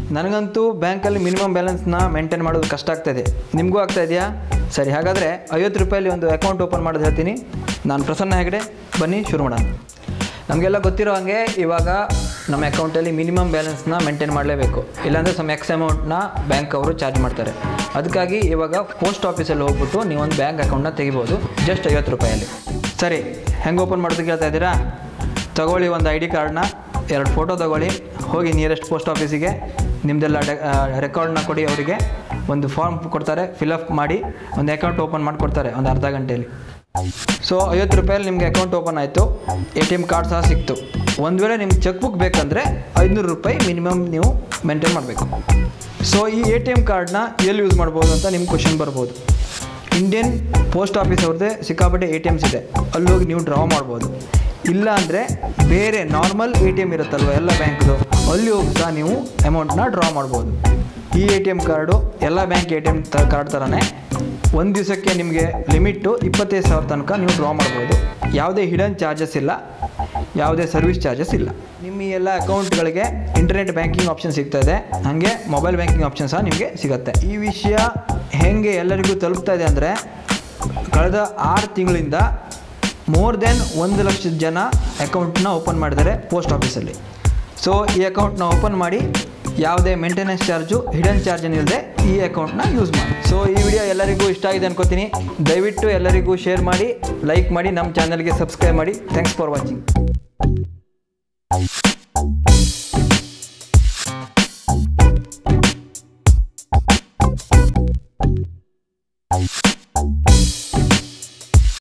ನನಗಂತೂ ಬ್ಯಾಂಕಲ್ಲಿ minimum ಬ್ಯಾಲೆನ್ಸ್ನ maintain ಮಾಡೋದು ಕಷ್ಟ ಆಗ್ತಾಯಿದೆ ನಿಮಗೂ ಆಗ್ತಾ ಇದೆಯಾ ಸರಿ ಹಾಗಾದರೆ ಐವತ್ತು ರೂಪಾಯಲ್ಲಿ ಒಂದು ಅಕೌಂಟ್ ಓಪನ್ ಮಾಡೋದು ಹೇಳ್ತೀನಿ ನಾನು ಪ್ರಸನ್ನ ಹೆಗಡೆ ಬನ್ನಿ ಶುರು ಮಾಡೋಣ ನಮಗೆಲ್ಲ ಗೊತ್ತಿರೋ ಹಾಗೆ ಇವಾಗ ನಮ್ಮ ಅಕೌಂಟಲ್ಲಿ ಮಿನಿಮಮ್ ಬ್ಯಾಲೆನ್ಸ್ನ ಮೇಂಟೈನ್ ಮಾಡಲೇಬೇಕು ಇಲ್ಲಾಂದರೆ ಸಮ್ ಎಕ್ಸ್ ಅಮೌಂಟ್ನ ಬ್ಯಾಂಕ್ ಅವರು ಚಾರ್ಜ್ ಮಾಡ್ತಾರೆ ಅದಕ್ಕಾಗಿ ಇವಾಗ ಪೋಸ್ಟ್ ಆಫೀಸಲ್ಲಿ ಹೋಗ್ಬಿಟ್ಟು ನೀವೊಂದು ಬ್ಯಾಂಕ್ ಅಕೌಂಟ್ನ ತೆಗಿಬೋದು ಜಸ್ಟ್ ಐವತ್ತು ರೂಪಾಯಲ್ಲಿ ಸರಿ ಹೆಂಗೆ ಓಪನ್ ಮಾಡೋದು ಕೇಳ್ತಾ ಇದ್ದೀರಾ ತಗೊಳ್ಳಿ ಒಂದು ಐ ಡಿ ಕಾರ್ಡ್ನ ಎರಡು ಫೋಟೋ ತಗೊಳ್ಳಿ ಹೋಗಿ ನಿಯರೆಸ್ಟ್ ಪೋಸ್ಟ್ ಆಫೀಸಿಗೆ ನಿಮ್ಮದೆಲ್ಲ ರೆಕಾರ್ಡ್ನ ಕೊಡಿ ಅವರಿಗೆ ಒಂದು ಫಾರ್ಮ್ ಕೊಡ್ತಾರೆ ಫಿಲಪ್ ಮಾಡಿ ಒಂದು ಅಕೌಂಟ್ ಓಪನ್ ಮಾಡಿಕೊಡ್ತಾರೆ ಒಂದು ಅರ್ಧ ಗಂಟೆಯಲ್ಲಿ ಸೊ ಐವತ್ತು ರೂಪಾಯಲ್ಲಿ ನಿಮಗೆ ಅಕೌಂಟ್ ಓಪನ್ ಆಯಿತು ಎ ಟಿ ಎಮ್ ಕಾರ್ಡ್ ಸಹ ಸಿಕ್ತು ಒಂದು ವೇಳೆ ನಿಮ್ಗೆ ಚೆಕ್ ಬುಕ್ ಬೇಕಂದರೆ ಐದುನೂರು ರೂಪಾಯಿ ಮಿನಿಮಮ್ ನೀವು ಮೇಂಟೈನ್ ಮಾಡಬೇಕು ಸೊ ಈ ಎ ಟಿ ಎಮ್ ಕಾರ್ಡ್ನ ಎಲ್ಲಿ ಯೂಸ್ ಮಾಡ್ಬೋದು ಅಂತ ನಿಮ್ಗೆ ಕ್ವಶನ್ ಬರ್ಬೋದು ಇಂಡಿಯನ್ ಪೋಸ್ಟ್ ಆಫೀಸ್ ಅವ್ರದ್ದೇ ಸಿಕ್ಕಾಪಟ್ಟೆ ಎ ಟಿ ಎಮ್ಸ್ ಇದೆ ಅಲ್ಲಿ ಹೋಗಿ ನೀವು ಡ್ರಾ ಮಾಡ್ಬೋದು ಇಲ್ಲ ಅಂದರೆ ಬೇರೆ ನಾರ್ಮಲ್ ಎ ಟಿ ಎಮ್ ಇರುತ್ತಲ್ವ ಎಲ್ಲ ಬ್ಯಾಂಕ್ದು ಅಲ್ಲಿ ಹೋಗಿ ಸಹ ನೀವು ಅಮೌಂಟ್ನ ಡ್ರಾ ಮಾಡ್ಬೋದು ಈ ಎ ಟಿ ಎಮ್ ಕಾರ್ಡು ಎಲ್ಲ ಬ್ಯಾಂಕ್ ಎ ಟಿ ಎಮ್ ತ ಕಾರ್ಡ್ ಥರನೇ ಒಂದು ದಿವಸಕ್ಕೆ ನಿಮಗೆ ಲಿಮಿಟ್ಟು ಇಪ್ಪತ್ತೈದು ಸಾವಿರ ತನಕ ನೀವು ಡ್ರಾ ಮಾಡ್ಬೋದು ಯಾವುದೇ ಹಿಡನ್ ಚಾರ್ಜಸ್ ಇಲ್ಲ ಯಾವುದೇ ಸರ್ವಿಸ್ ಚಾರ್ಜಸ್ ಇಲ್ಲ ನಿಮ್ಮ ಈ ಎಲ್ಲ ಅಕೌಂಟ್ಗಳಿಗೆ ಇಂಟರ್ನೆಟ್ ಬ್ಯಾಂಕಿಂಗ್ ಆಪ್ಷನ್ ಸಿಗ್ತಾ ಇದೆ ಹಾಗೆ ಮೊಬೈಲ್ ಬ್ಯಾಂಕಿಂಗ್ ಆಪ್ಷನ್ ಸಹ ನಿಮಗೆ ಸಿಗುತ್ತೆ ಈ ವಿಷಯ ಹೇಗೆ ಎಲ್ಲರಿಗೂ ತಲುಪ್ತಾ ಇದೆ ಅಂದರೆ ಕಳೆದ ಆರು ತಿಂಗಳಿಂದ ಮೋರ್ ದೆನ್ ಒಂದು ಲಕ್ಷದ ಜನ ಅಕೌಂಟ್ನ ಓಪನ್ ಮಾಡಿದ್ದಾರೆ ಪೋಸ್ಟ್ ಆಫೀಸಲ್ಲಿ ಸೊ ಈ ಅಕೌಂಟ್ನ ಓಪನ್ ಮಾಡಿ ಯಾವುದೇ ಮೇಂಟೆನೆನ್ಸ್ ಚಾರ್ಜು ಹಿಡನ್ ಚಾರ್ಜ್ ಇಲ್ಲದೆ ಈ ಅಕೌಂಟ್ನ ಯೂಸ್ ಮಾಡಿ ಸೊ ಈ ವಿಡಿಯೋ ಎಲ್ಲರಿಗೂ ಇಷ್ಟ ಆಗಿದೆ ಅನ್ಕೋತೀನಿ ದಯವಿಟ್ಟು ಎಲ್ಲರಿಗೂ ಶೇರ್ ಮಾಡಿ ಲೈಕ್ ಮಾಡಿ ನಮ್ಮ ಚಾನಲ್ಗೆ ಸಬ್ಸ್ಕ್ರೈಬ್ ಮಾಡಿ ಥ್ಯಾಂಕ್ಸ್ ಫಾರ್ ವಾಚಿಂಗ್